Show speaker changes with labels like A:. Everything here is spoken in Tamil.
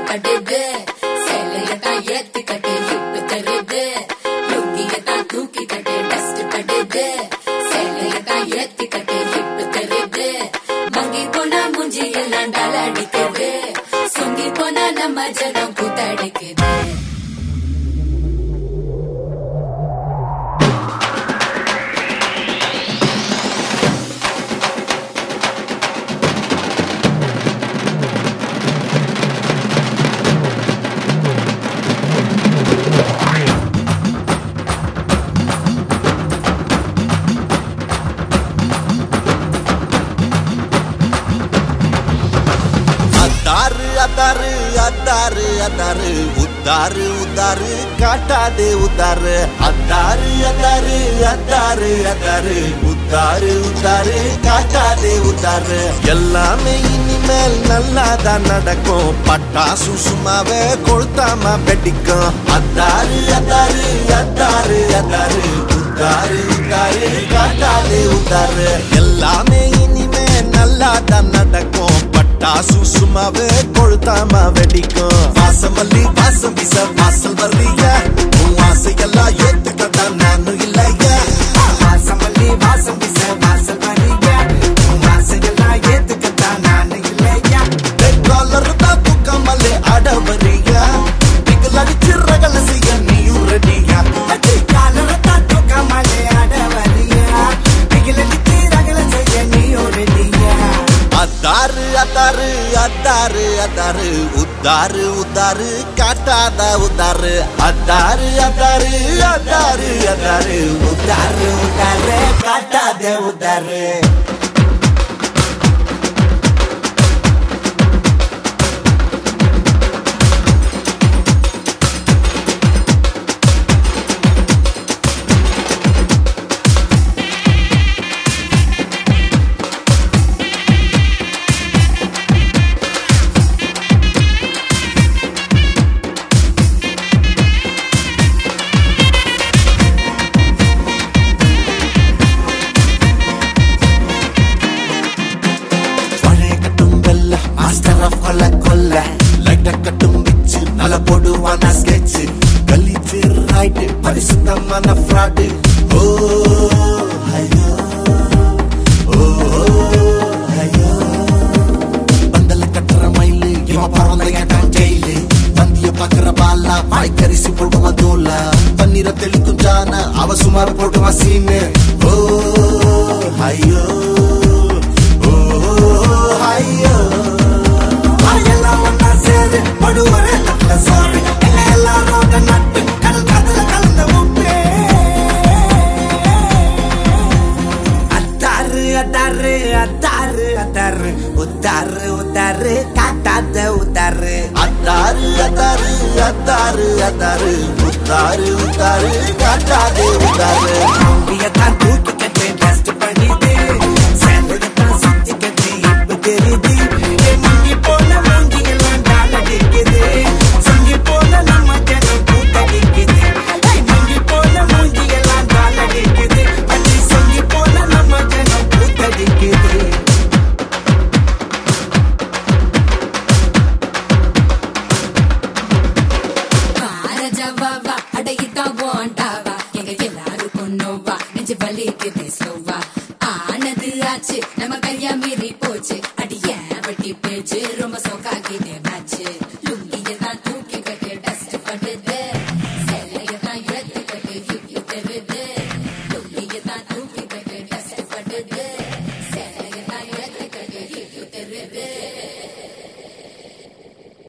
A: படுது சேலைய தான் ஏத்தி கட்டு ஹிப்பு தருது லுங்கிய தான் தூக்கி கட்டு டஸ்ட் படுது சேலைய தான் ஏத்தி கட்டு ஹிப்பு தருது மங்கி போனா மூஞ்சி எல்லாம் டல அடிக்குது சொங்கி போனா நம்ம ஜனம் கூத்தடிக்குது
B: அத்தாரு அத்தாரு அத்தாரு அத்தாரு உத்தாரு உத்தாரு காட்டாதே உத்தாரு அத்தாரு அத்தாரு அத்தாரு அத்தாரு உத்தாரு உத்தாரு காட்டாதே உத்தாரு எல்லாமே இனிமேல் நல்லாதான் நடக்கும் பட்டாசு சும்மாவே கொளுத்தாம வெடிக்கும் அத்தாரு அத்தாரு அத்தாரு அத்தாரு உத்தாரு உத்தாரு காட்டாதே உத்தாரு எல்லாமே இனிமே நல்லாதான் நடக்கும் பட்டாசு சும்மாவே கொளுத்தாம வெடிக்கும் வாசமல்லி வாசம் வீச வாசல் வர்றீங்க உன் ஆசையெல்லாம் ஏத்துக்கத்தான் நானும் இல்லையா
C: வாசமல்லி வாசம் வீச வாசல் வரீங்க உன் ஆசையெல்லாம் ஏத்துக்கத்தான் நானு இல்லையா
B: காலர் தான் தூக்காமலே ஆட வர்றீங்க பிகல் அடிச்சு ரகல செய்ய நீயும் ரெடியா
C: அடி காலரத்தான் தூக்கமாலே ஆட வரியா பிகிலடிச்சு ரகல செய்ய நீ ரெடியா
B: அத்தாரு அத்தாரு அத்தாரு அத்தாரு உத்தாரு உத்தாரு காட்டாத உத்தாரு அத்தாரு அத்தாரு அத்தாரு அத்தாரு
C: உதாரு உதாரு காட்டாதே உதாரு
B: பழைய கட்டும் வெல்ல மாஸ்டர் ஆஃப் கொல்ல கொல்ல லைட்ட கட்டும் விச்சு நல்ல போடுவான ஸ்கெட்ச் கலி பேர் ரைட்டு பரிசுத்தமான ஃப்ராடு ஓ ஐயோ ஓ ஐயோ பந்தல கட்டுற மயிலு இவன் பிறந்த ஏட்டான் ஜெயிலு பந்திய பாக்குற பாலா வாய்க்கரிசி போடுவான் தோலா பன்னீரை தெளிக்கும் ஜான அவ சுமார் போடுவான் சீனு ஓ ஐயோ ஓ ஐயோ
C: வாயெல்லாம் ஒண்ணா சேரு படுவரே நல்ல சோறு எங்க எல்லாரோட நட்டு கடல் காத்துல கலந்த உப்பு அத்தாரு அத்தாரு அத்தாரு அத்தாரு உத்தாரு உத்தாரு காட்டாத உத்தாரு
B: அத்தாரு அத்தாரு அத்தாரு அத்தாரு உத்தாரு உத்தாரு காட்டாதே உத்தாரு
C: அம்பியத்தான் தூக்கி கட்டு டஸ்ட் பண்ணிது சேலையத்தான் சுத்தி கட்டி இப்ப தெரியுது என் மங்கி போன மூஞ்சி எல்லாம் டால் அடிக்குது சொங்கி போன நம்ம ஜனம் கூத்தடிக்குது ஏய், மங்கி போன மூஞ்சி எல்லாம் டால் அடிக்குது அடி சொங்கி போன நம்ம ஜனம் கூத்தடிக்குது
A: பாரஜவாவா அடையிதான் வாண்டாவா எங்க எல்லாருக்கும் நோவா நெஞ்சு வலிக்குது ஸ்லோவா ஆனது ஆச்சு நம்ம கையா மீறி போச்சு அடிய வட்டி பேச்சு ரொம்ப சோக்காக்கிது மேட்ச் லுங்கிய தான் தூக்கி கட்டு டஸ்ட் பண்ணுது சேலைய தான் ஏத்து கட்டு ஹிப் தருது லுங்கிய தான் தூக்கி